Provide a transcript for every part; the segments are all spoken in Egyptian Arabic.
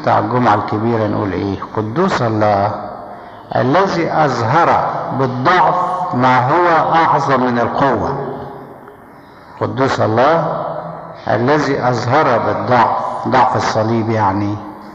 بتاع الجمعة الكبيرة نقول ايه قدوس الله الذي اظهر بالضعف ما هو اعظم من القوة قدوس الله الذي اظهر بالضعف ضعف الصليب يعني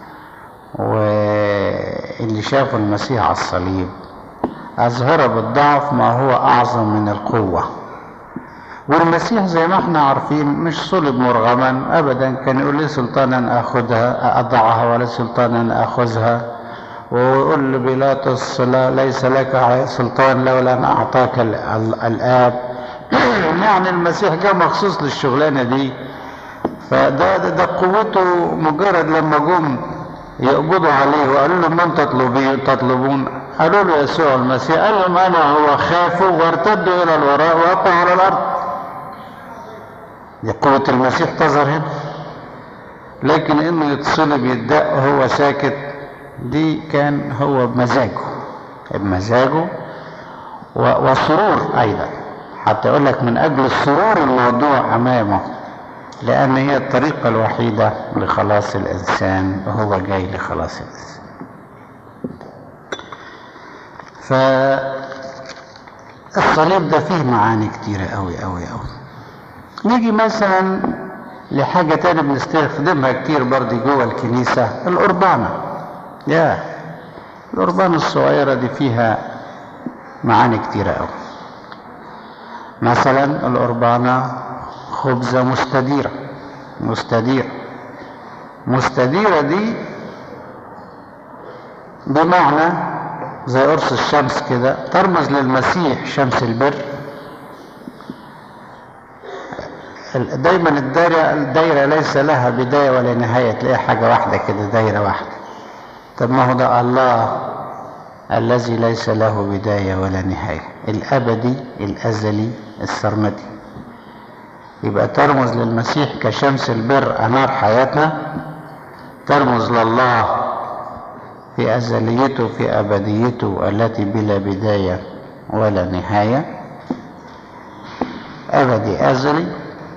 واللي شافوا المسيح على الصليب اظهر بالضعف ما هو اعظم من القوه والمسيح زي ما احنا عارفين مش صلب مرغما ابدا كان يقول لي سلطانا اخذها اضعها ولا سلطانا اخذها ويقول لبيلاطس لا ليس لك سلطان لولا ان اعطاك الاب يعني المسيح جاء مخصوص للشغلانه دي فده ده, ده قوته مجرد لما جم يقبضوا عليه وقالوا له من تطلبين تطلبون قالوا له يسوع المسيح قال لهم انا هو خافوا وارتدوا الى الوراء وقعوا على الارض دي قوة المسيح تظهر هنا لكن انه يتصلب يدق هو ساكت دي كان هو بمزاجه بمزاجه وسرور ايضا حتى يقول لك من اجل السرور الموضوع امامه لان هي الطريقة الوحيدة لخلاص الانسان وهو جاي لخلاص الانسان فالصليب ده فيه معاني كتيرة قوي قوي قوي نيجي مثلا لحاجة تانية بنستخدمها كتير برضه جوه الكنيسة القربانة يا القربانة الصغيرة دي فيها معاني كتيرة قوي مثلا القربانة خبزة مستديرة مستديرة مستديرة دي بمعنى زي قرص الشمس كده ترمز للمسيح شمس البر دايما الدايرة الدايرة ليس لها بداية ولا نهاية تلاقيها حاجة واحدة كده دايرة واحدة طب ما هو ده الله الذي ليس له بداية ولا نهاية الأبدي الأزلي السرمدي يبقى ترمز للمسيح كشمس البر أنار حياتنا ترمز لله في أزليته في أبديته التي بلا بداية ولا نهاية أبدي أزلي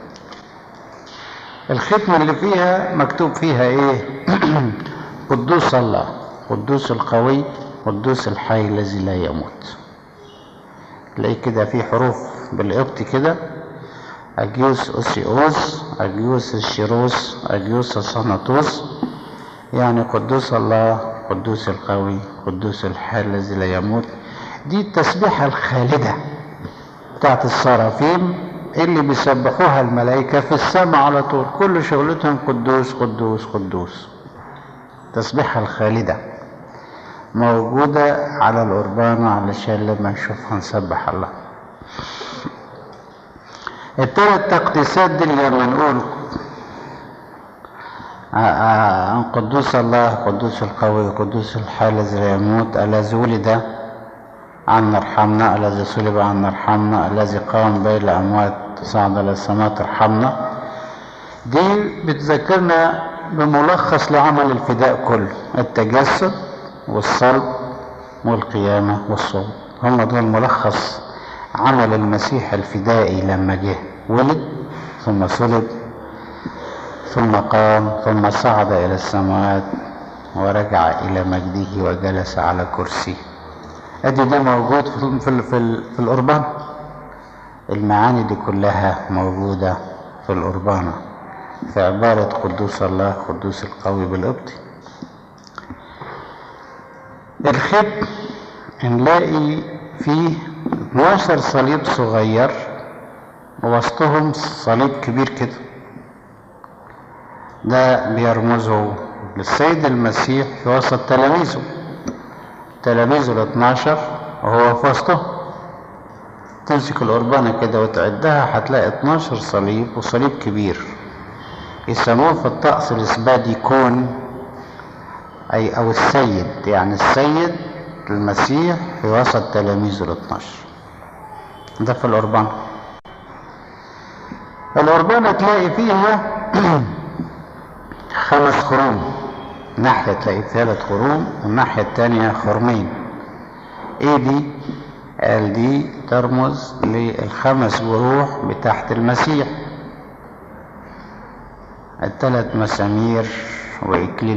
الختمة اللي فيها مكتوب فيها إيه قدوس الله قدوس القوي قدوس الحي الذي لا يموت تلاقيه كده في حروف بالقبط كده أجيوس أوسيوس أجيوس الشيروس أجيوس الصنطوس يعني قدوس الله قدوس القوي قدوس الحي الذي لا يموت دي التسبيحة الخالدة بتاعت الصرافيم اللي بيسبحوها الملائكة في السماء على طول كل شغلتهم قدوس قدوس قدوس تسبيحة الخالدة موجودة على القربانة علشان لما نشوفها نسبح الله التلات تقديسات دي اللي لما نقول عن قدوس الله قدوس القوي قدوس الحي الذي لا يموت الذي ولد عنا ارحمنا الذي صلب عنا ارحمنا الذي قام بين الأموات صعد إلى السماء ارحمنا دي بتذكرنا بملخص لعمل الفداء كله التجسد والصلب والقيامة والصوم هم دول ملخص عمل المسيح الفدائي لما جه ولد ثم صلب ثم قام ثم صعد إلى السماوات ورجع إلى مجده وجلس على كرسيه ادي ده موجود في في في, في القربان المعاني دي كلها موجودة في القربانة في عبارة قدوس الله قدوس القوي بالقبط الختم نلاقي فيه 12 صليب صغير ووسطهم صليب كبير كده ده بيرمزوا للسيد المسيح في وسط تلاميذه تلاميذه ال 12 وهو في وسطهم تمسك القربانة كده وتعدها هتلاقي 12 صليب وصليب كبير يسموه في الطقس الإسبادي كون أي أو السيد يعني السيد المسيح في وسط تلاميذه ال 12 ده في القربانة القربانة تلاقي فيها خمس خروم ناحية تلاقي ثلاث خروم والناحية التانية خرمين ايه دي قال دي ترمز للخمس جروح بتاعت المسيح الثلاث مسامير وإكليل